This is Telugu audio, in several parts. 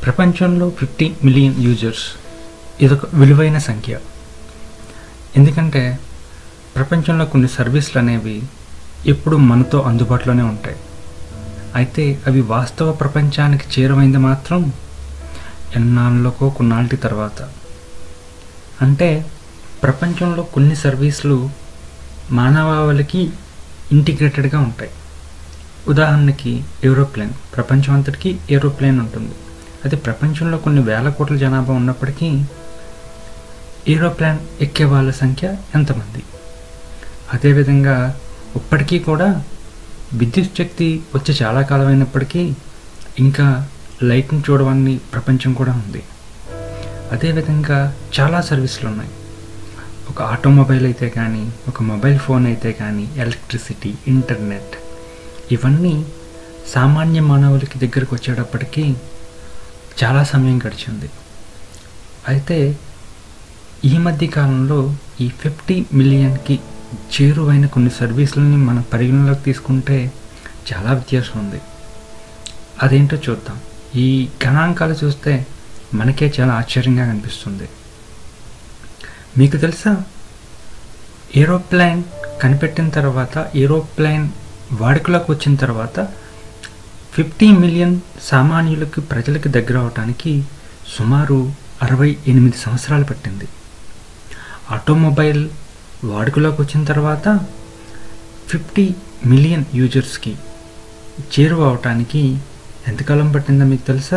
ప్రపంచంలో ఫిఫ్టీ మిలియన్ యూజర్స్ ఇదొక విలువైన సంఖ్య ఎందుకంటే ప్రపంచంలో కొన్ని సర్వీసులు అనేవి ఎప్పుడు మనతో అందుబాటులోనే ఉంటాయి అయితే అవి వాస్తవ ప్రపంచానికి చేరువైంది మాత్రం ఎన్నాళ్ళకో కొన్నాళ్ళకి తర్వాత అంటే ప్రపంచంలో కొన్ని సర్వీసులు మానవాళికి ఇంటిగ్రేటెడ్గా ఉంటాయి ఉదాహరణకి ఏరోప్లేన్ ప్రపంచం అంతటికి ఏరోప్లేన్ ఉంటుంది అది ప్రపంచంలో కొన్ని వేల కోట్ల జనాభా ఉన్నప్పటికీ ఏరోప్లేన్ ఎక్కే వాళ్ళ సంఖ్య ఎంతమంది అదేవిధంగా ఇప్పటికీ కూడా విద్యుత్ శక్తి వచ్చి చాలా కాలం అయినప్పటికీ ఇంకా లైట్ని చూడవని ప్రపంచం కూడా ఉంది అదేవిధంగా చాలా సర్వీసులు ఉన్నాయి ఒక ఆటోమొబైల్ అయితే కానీ ఒక మొబైల్ ఫోన్ అయితే కానీ ఎలక్ట్రిసిటీ ఇంటర్నెట్ ఇవన్నీ సామాన్య మానవులకి దగ్గరకు వచ్చేటప్పటికీ చాలా సమయం గడిచింది అయితే ఈ మధ్య కాలంలో ఈ ఫిఫ్టీ మిలియన్కి చేరువైన కొన్ని సర్వీసులని మనం పరిగణలోకి తీసుకుంటే చాలా వ్యత్యాసం ఉంది అదేంటో చూద్దాం ఈ గణాంకాలు చూస్తే మనకే చాలా ఆశ్చర్యంగా కనిపిస్తుంది మీకు తెలుసా ఏరోప్లేన్ కనిపెట్టిన తర్వాత ఏరోప్లేన్ వాడుకలోకి వచ్చిన తర్వాత ఫిఫ్టీ మిలియన్ సామాన్యులకి ప్రజలకి దగ్గర అవడానికి సుమారు అరవై ఎనిమిది సంవత్సరాలు పట్టింది ఆటోమొబైల్ వాడుకలోకి వచ్చిన తర్వాత ఫిఫ్టీ మిలియన్ యూజర్స్కి చేరువ అవటానికి ఎంతకాలం పట్టిందో మీకు తెలుసా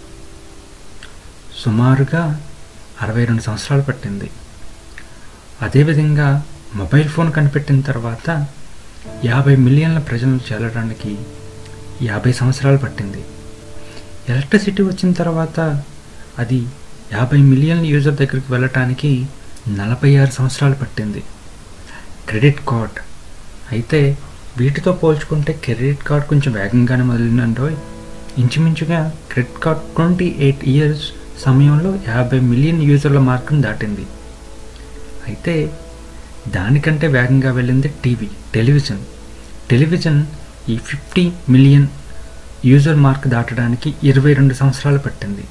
సుమారుగా అరవై రెండు సంవత్సరాలు పట్టింది అదేవిధంగా మొబైల్ ఫోన్ కనిపెట్టిన తర్వాత యాభై మిలియన్ల ప్రజలను చేరడానికి యాభై సంవత్సరాలు పట్టింది ఎలక్ట్రిసిటీ వచ్చిన తర్వాత అది యాభై మిలియన్ యూజర్ దగ్గరికి వెళ్ళటానికి నలభై ఆరు సంవత్సరాలు పట్టింది క్రెడిట్ కార్డ్ అయితే వీటితో పోల్చుకుంటే క్రెడిట్ కార్డ్ కొంచెం వేగంగానే మొదలైందంటో ఇంచుమించుగా credit card twenty eight years సమయంలో యాభై మిలియన్ యూజర్ల మార్కును దాటింది అయితే దానికంటే వేగంగా వెళ్ళింది టీవీ టెలివిజన్ టెలివిజన్ ఈ ఫిఫ్టీ మిలియన్ యూజర్ మార్క్ దాటడానికి ఇరవై రెండు సంవత్సరాలు పట్టింది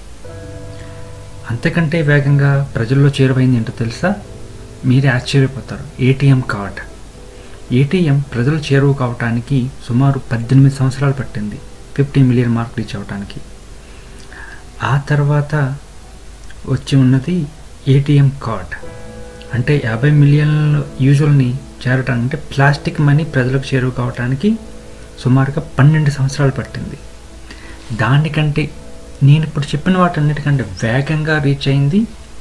అంతకంటే వేగంగా ప్రజల్లో చేరువైంది ఏంటో తెలుసా మీరే ఆశ్చర్యపోతారు ఏటీఎం కార్డ్ ఏటీఎం ప్రజలు చేరువ కావటానికి సుమారు పద్దెనిమిది సంవత్సరాలు పట్టింది ఫిఫ్టీ మిలియన్ మార్క్ రీచ్ అవటానికి ఆ తర్వాత వచ్చి ఉన్నది ఏటీఎం కార్డ్ అంటే యాభై మిలియన్ యూజువల్ని చేరటానికి అంటే ప్లాస్టిక్ మనీ ప్రజలకు చేరువ కావటానికి సుమారుగా పన్నెండు సంవత్సరాలు పట్టింది దానికంటే నేను ఇప్పుడు చెప్పిన వాటన్నిటికంటే వేగంగా రీచ్ అయింది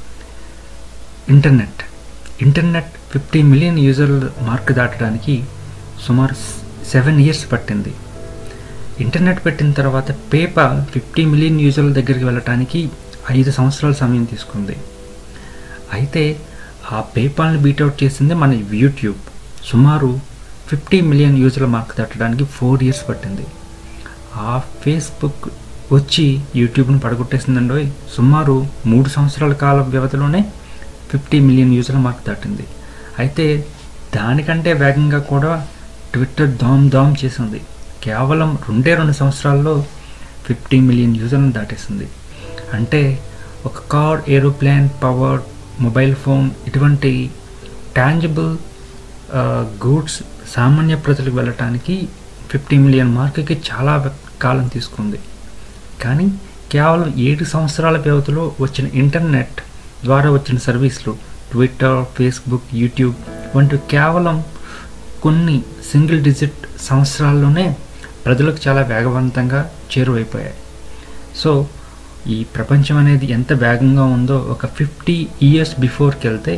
ఇంటర్నెట్ ఇంటర్నెట్ ఫిఫ్టీ మిలియన్ యూజర్ల మార్క్ దాటడానికి సుమారు సెవెన్ ఇయర్స్ పట్టింది ఇంటర్నెట్ పెట్టిన తర్వాత పేపాల్ ఫిఫ్టీ మిలియన్ యూజర్ల దగ్గరికి వెళ్ళటానికి ఐదు సంవత్సరాల సమయం తీసుకుంది అయితే ఆ పేపాల్ని బీట్అవుట్ చేసింది మన యూట్యూబ్ సుమారు ఫిఫ్టీ మిలియన్ యూజర్ల మార్క్ దాటడానికి ఫోర్ ఇయర్స్ పట్టింది ఆ ఫేస్బుక్ వచ్చి యూట్యూబ్ను పడగొట్టేసిందండో సుమారు మూడు సంవత్సరాల కాల వ్యవధిలోనే ఫిఫ్టీ మిలియన్ యూజర్ల మార్క్ దాటింది అయితే దానికంటే వేగంగా కూడా ట్విట్టర్ దామ్ దామ్ చేసింది కేవలం రెండే రెండు సంవత్సరాల్లో ఫిఫ్టీ మిలియన్ యూజర్లను దాటేసింది అంటే ఒక car aeroplane power mobile phone ఇటువంటి టాంజిబుల్ గూడ్స్ సామాన్య ప్రజలకు వెళ్ళటానికి ఫిఫ్టీ మిలియన్ మార్క్కి చాలా కాలం తీసుకుంది కానీ కేవలం ఏడు సంవత్సరాల వ్యవధిలో వచ్చిన ఇంటర్నెట్ ద్వారా వచ్చిన సర్వీసులు ట్విట్టర్ ఫేస్బుక్ యూట్యూబ్ వంటి కేవలం కొన్ని సింగిల్ డిజిట్ సంవత్సరాల్లోనే ప్రజలకు చాలా వేగవంతంగా చేరువైపోయాయి సో ఈ ప్రపంచం అనేది ఎంత వేగంగా ఉందో ఒక ఫిఫ్టీ ఇయర్స్ బిఫోర్కి వెళ్తే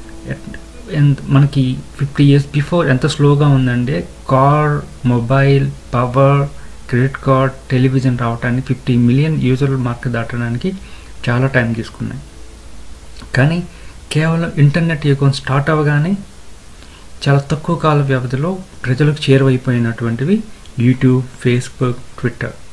మనకి ఫిఫ్టీ ఇయర్స్ బిఫోర్ ఎంత స్లోగా ఉందంటే car mobile power credit card television రావడానికి ఫిఫ్టీ మిలియన్ యూజర్ల మార్క్ దాటడానికి చాలా టైం తీసుకున్నాయి కానీ కేవలం ఇంటర్నెట్ యుగం స్టార్ట్ అవ్వగానే చాలా తక్కువ కాల వ్యవధిలో ప్రజలకు చేరువైపోయినటువంటివి యూట్యూబ్ ఫేస్బుక్ ట్విట్టర్